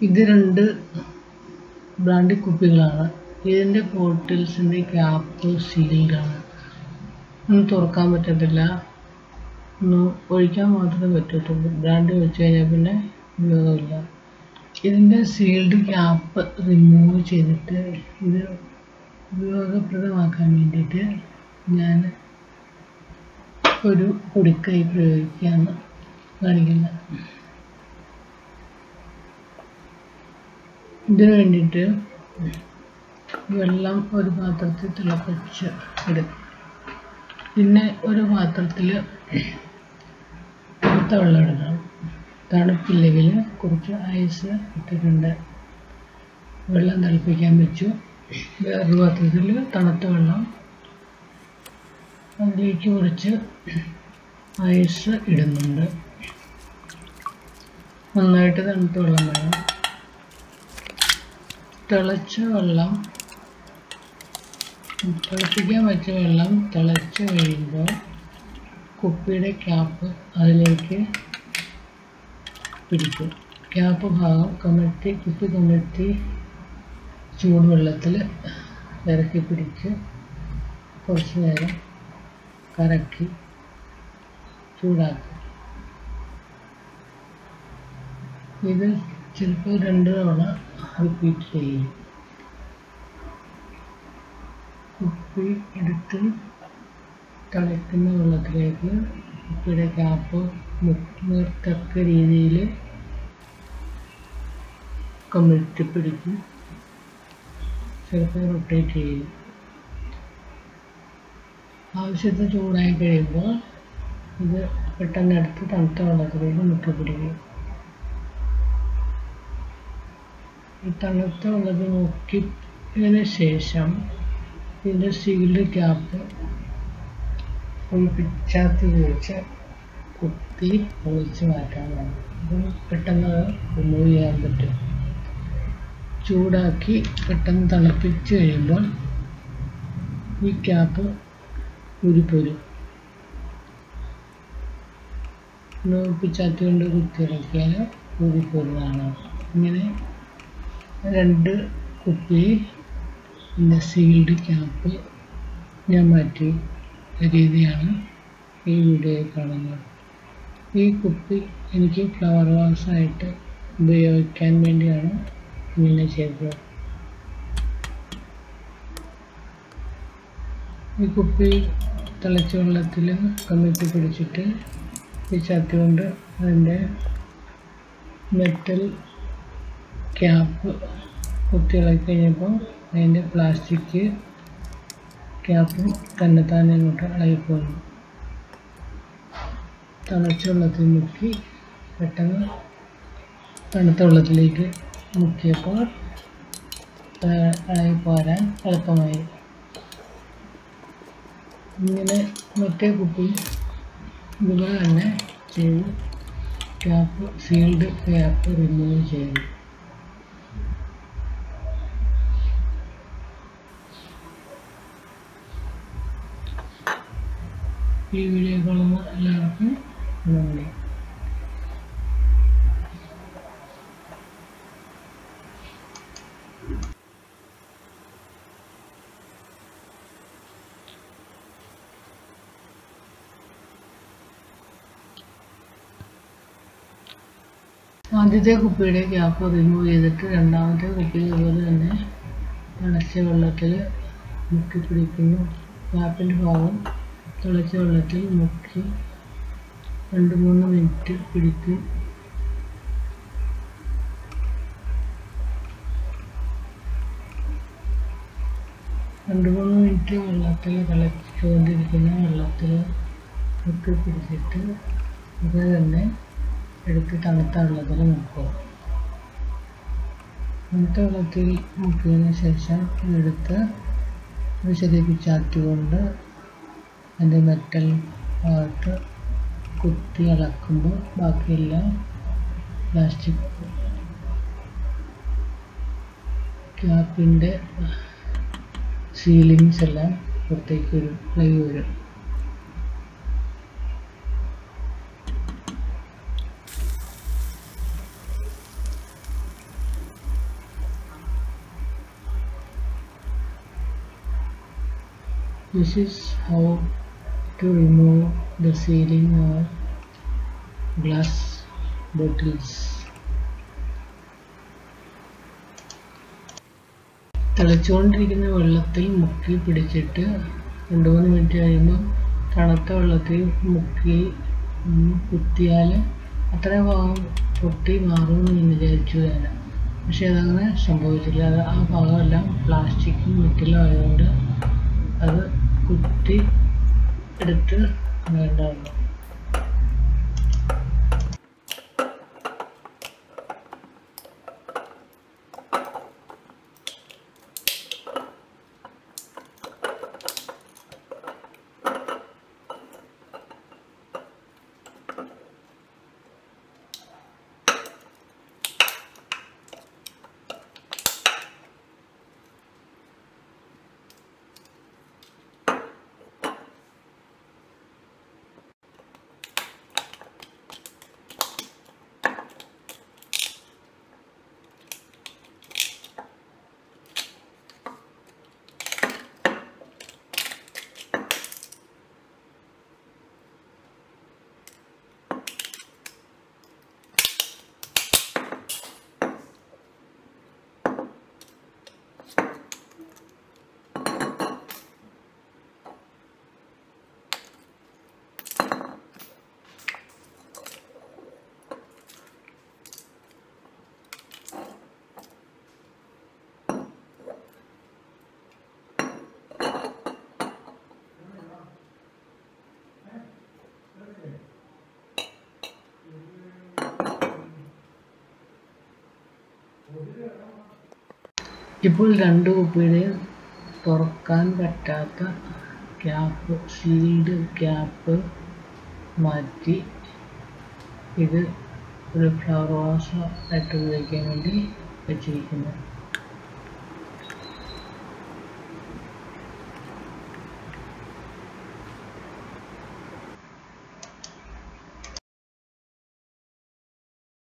ഇത് രണ്ട് ബ്രാൻഡി കുപ്പികളാണ് ഇതിൻ്റെ ബോട്ടിൽസിൻ്റെ ക്യാപ്പ് സീൽഡാണ് ഒന്നും തുറക്കാൻ പറ്റത്തില്ല ഒന്ന് ഒഴിക്കാൻ മാത്രമേ പറ്റത്തുള്ളൂ ബ്രാൻഡ് വെച്ച് കഴിഞ്ഞാൽ പിന്നെ ഉപയോഗമില്ല ഇതിൻ്റെ സീൽഡ് ക്യാപ്പ് റിമൂവ് ചെയ്തിട്ട് ഇത് ഉപയോഗപ്രദമാക്കാൻ വേണ്ടിയിട്ട് ഞാൻ ഒരു പൊടിക്കൈ പ്രയോഗിക്കുകയാണ് കാണിക്കുന്നത് ഇതിന് വേണ്ടിയിട്ട് വെള്ളം ഒരു പാത്രത്തിൽ തിളപ്പിച്ച് എടുക്കും പിന്നെ ഒരു പാത്രത്തിൽ തണുത്ത വെള്ളം എടുക്കണം തണുപ്പില്ലെങ്കിൽ കുറച്ച് ഐസ് ഇട്ടിട്ടുണ്ട് വെള്ളം തിളപ്പിക്കാൻ വെച്ചു വേറൊരു പാത്രത്തിൽ തണുത്ത വെള്ളം അതിലേക്ക് കുറച്ച് ഐസ് ഇടുന്നുണ്ട് നന്നായിട്ട് തണുത്ത വെള്ളം വേണം തിളച്ച വെള്ളം തിളപ്പിക്കാൻ വെച്ച വെള്ളം തിളച്ച് കഴിയുമ്പോൾ കുപ്പിയുടെ ക്യാപ്പ് അതിലേക്ക് പിടിക്കും ക്യാപ്പ് ഭാഗം കമഴ്ത്തി കുപ്പി കമഴ്ത്തി ചൂടുവെള്ളത്തിൽ ഇറക്കി പിടിച്ച് കുറച്ച് നേരം കറക്കി ചൂടാക്കും ഇത് ചിലപ്പോൾ രണ്ട് തവണ റിപ്പീറ്റ് ചെയ്യും കുപ്പി എടുത്ത് തിളയ്ക്കുന്ന വെള്ളത്തിലേക്ക് കുപ്പിയുടെ ക്യാപ്പ് നിർത്തക്ക രീതിയിൽ കമിഴ്ത്തി പിടിക്കും ചിലപ്പോൾ റൊട്ടേറ്റ് ചെയ്യും ആവശ്യത്തിന് ചൂടായി കഴിയുമ്പോൾ ഇത് പെട്ടെന്ന് എടുത്ത് തണുത്ത വെള്ളത്തിലേക്ക് മുക്കി പിടിക്കും ഈ തണുത്ത വെള്ളത്തിൽ മുക്കിയതിന് ശേഷം ഇതിൻ്റെ സീൽഡ് ക്യാപ്പ് ഒരു പിച്ചാത്തി ഉപയോഗിച്ച് കുത്തി ഒളിച്ച് മാറ്റാൻ വേണം ഇത് പെട്ടെന്ന് റിമൂവ് ചെയ്യാൻ പറ്റും ചൂടാക്കി പെട്ടെന്ന് തിളപ്പിച്ച് കഴിയുമ്പോൾ ഈ ക്യാപ്പ് ഊരിപ്പോരും ഒന്ന് പിച്ചാത്തി കൊണ്ട് കുത്തി ഇറക്കിയാൽ ഊരിപ്പോരുന്നതാണ് ഇങ്ങനെ രണ്ട് കുപ്പി പിന്നെ സീൽഡ് ക്യാപ്പ് ഞാൻ മാറ്റി രീതിയാണ് ഈ വീഡിയോയിൽ കാണുന്നത് ഈ കുപ്പി എനിക്ക് ഫ്ലവർ വാസായിട്ട് ഉപയോഗിക്കാൻ വേണ്ടിയാണ് ഇങ്ങനെ ചെയ്തത് ഈ കുപ്പി തിളച്ച വെള്ളത്തിൽ കമ്മിത്തി പിടിച്ചിട്ട് ഈ ചത്തി കൊണ്ട് അതിൻ്റെ മെറ്റൽ ക്യാപ്പ് കുത്തി ഇളക്കി കഴിഞ്ഞപ്പോൾ അതിൻ്റെ പ്ലാസ്റ്റിക് ക്യാപ്പും തന്നെത്താനെ ഇങ്ങോട്ട് ഇളകിപ്പോന്നു തിളച്ച വെള്ളത്തിൽ മുക്കി പെട്ടെന്ന് തണുത്ത വെള്ളത്തിലേക്ക് മുക്കിയപ്പോൾ ഇളകി പോരാൻ എളുപ്പമായി ഇങ്ങനെ മറ്റേ കുപ്പി ഇതുപോലെ തന്നെ ചെയ്ത് ക്യാപ്പ് സീൽഡ് ക്യാപ്പ് റിമൂവ് ചെയ്തു ഈ വീഡിയോ കാണുന്ന എല്ലാവർക്കും നന്ദി ആദ്യത്തെ കുപ്പിയുടെ ക്യാപ്പ് റിമൂവ് ചെയ്തിട്ട് രണ്ടാമത്തെ കുപ്പി അതുപോലെ തന്നെ തിളച്ച വെള്ളത്തിൽ മുക്കി പിടിക്കുന്നു ക്യാപ്പിൻ്റെ ഭാഗം തിളച്ച വെള്ളത്തിൽ മുക്കി രണ്ട് മൂന്ന് മിനിറ്റ് പിടിക്കും രണ്ട് മൂന്ന് മിനിറ്റ് വെള്ളത്തിൽ തിളച്ചുകൊണ്ടിരിക്കുന്ന വെള്ളത്തിൽ മുക്കി പിടിച്ചിട്ട് ഇത് തന്നെ എടുത്ത് തണുത്ത വെള്ളത്തിൽ മുക്കുക തണുത്ത വെള്ളത്തിൽ മുക്കിയതിന് ശേഷം എടുത്ത് ഒരു ചെറിയ പിച്ചാത്തി കൊണ്ട് അതിൻ്റെ മെറ്റൽ ഭാഗത്ത് കുത്തി ഇളക്കുമ്പോൾ ബാക്കിയെല്ലാം പ്ലാസ്റ്റിക് ക്യാപ്പിൻ്റെ സീലിങ്സ് എല്ലാം പുറത്തേക്ക് വരും ഇളകി വരും This is how to remove the sealing or glass bottles. തിളച്ചുകൊണ്ടിരിക്കുന്ന വെള്ളത്തിൽ മുക്കി പിടിച്ചിട്ട് രണ്ട് മൂന്ന് മിനിറ്റ് കഴിയുമ്പോൾ തണുത്ത വെള്ളത്തിൽ മുക്കി കുത്തിയാൽ അത്രയും ഭാഗം പൊട്ടി മാറുമെന്ന് ഞാൻ വിചാരിച്ചു ഞാൻ പക്ഷെ അതങ്ങനെ സംഭവിച്ചില്ല അത് ആ ഭാഗമെല്ലാം പ്ലാസ്റ്റിക്കും മെറ്റലും ആയതുകൊണ്ട് അത് കുത്തി എടുത്ത് വേണ്ടായിരുന്നു ഇപ്പോൾ രണ്ട് കുപ്പിയുടെയും തുറക്കാൻ പറ്റാത്ത ക്യാപ്പ് സീൽഡ് ക്യാപ്പ് മാറ്റി ഇത് ഒരു ഫ്ലവർ വാസ് ആയിട്ട് ഉപയോഗിക്കാൻ വേണ്ടി വെച്ചിരിക്കുന്നു